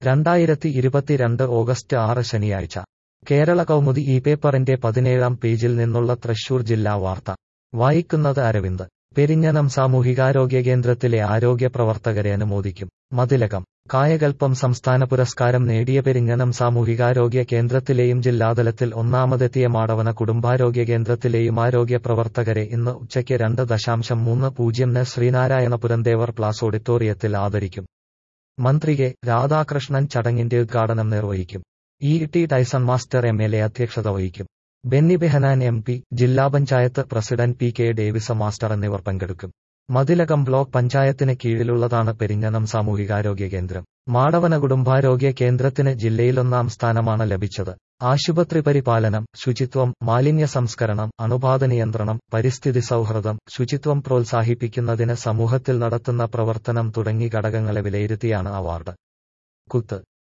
രണ്ടായിരത്തി ഇരുപത്തിരണ്ട് ഓഗസ്റ്റ് ആറ് ശനിയാഴ്ച കേരള കൗമുദി ഈ പേപ്പറിന്റെ പതിനേഴാം പേജിൽ നിന്നുള്ള തൃശൂർ ജില്ലാ വാർത്ത വായിക്കുന്നത് അരവിന്ദ് പെരിഞ്ഞനം സാമൂഹികാരോഗ്യ കേന്ദ്രത്തിലെ ആരോഗ്യ പ്രവർത്തകരെ അനുമോദിക്കും മതിലകം കായകൽപ്പം സംസ്ഥാന പുരസ്കാരം നേടിയ പെരിഞ്ഞനം സാമൂഹികാരോഗ്യ കേന്ദ്രത്തിലെയും ജില്ലാതലത്തിൽ ഒന്നാമതെത്തിയ മാടവന കുടുംബാരോഗ്യ കേന്ദ്രത്തിലെയും ആരോഗ്യ പ്രവർത്തകരെ ഇന്ന് ഉച്ചയ്ക്ക് രണ്ട് ദശാംശം മൂന്ന് പൂജ്യംന് ശ്രീനാരായണപുരം ദേവർ പ്ലാസ് ഓഡിറ്റോറിയത്തിൽ ആദരിക്കും മന്ത്രി കെ രാധാകൃഷ്ണൻ ചടങ്ങിന്റെ ഉദ്ഘാടനം നിർവഹിക്കും E T Tyson master M L A അധ്യക്ഷത വഹിക്കും ബെന്നി ബെഹനാൻ എം പി ജില്ലാ panchayat president P K Davis master എന്നിവർ പങ്കെടുക്കും മതിലകം ബ്ലോക്ക് പഞ്ചായത്തിന് കീഴിലുള്ളതാണ് പെരിഞ്ഞനം സാമൂഹികാരോഗ്യ കേന്ദ്രം മാടവന കുടുംബാരോഗ്യ കേന്ദ്രത്തിന് ജില്ലയിൽ ഒന്നാം സ്ഥാനമാണ് ലഭിച്ചത് ആശുപത്രി പരിപാലനം ശുചിത്വം മാലിന്യ സംസ്കരണം അണുബാധ നിയന്ത്രണം പരിസ്ഥിതി സൗഹൃദം ശുചിത്വം പ്രോത്സാഹിപ്പിക്കുന്നതിന് സമൂഹത്തിൽ നടത്തുന്ന പ്രവർത്തനം തുടങ്ങി ഘടകങ്ങളെ വിലയിരുത്തിയാണ് അവാർഡ് കുത്ത്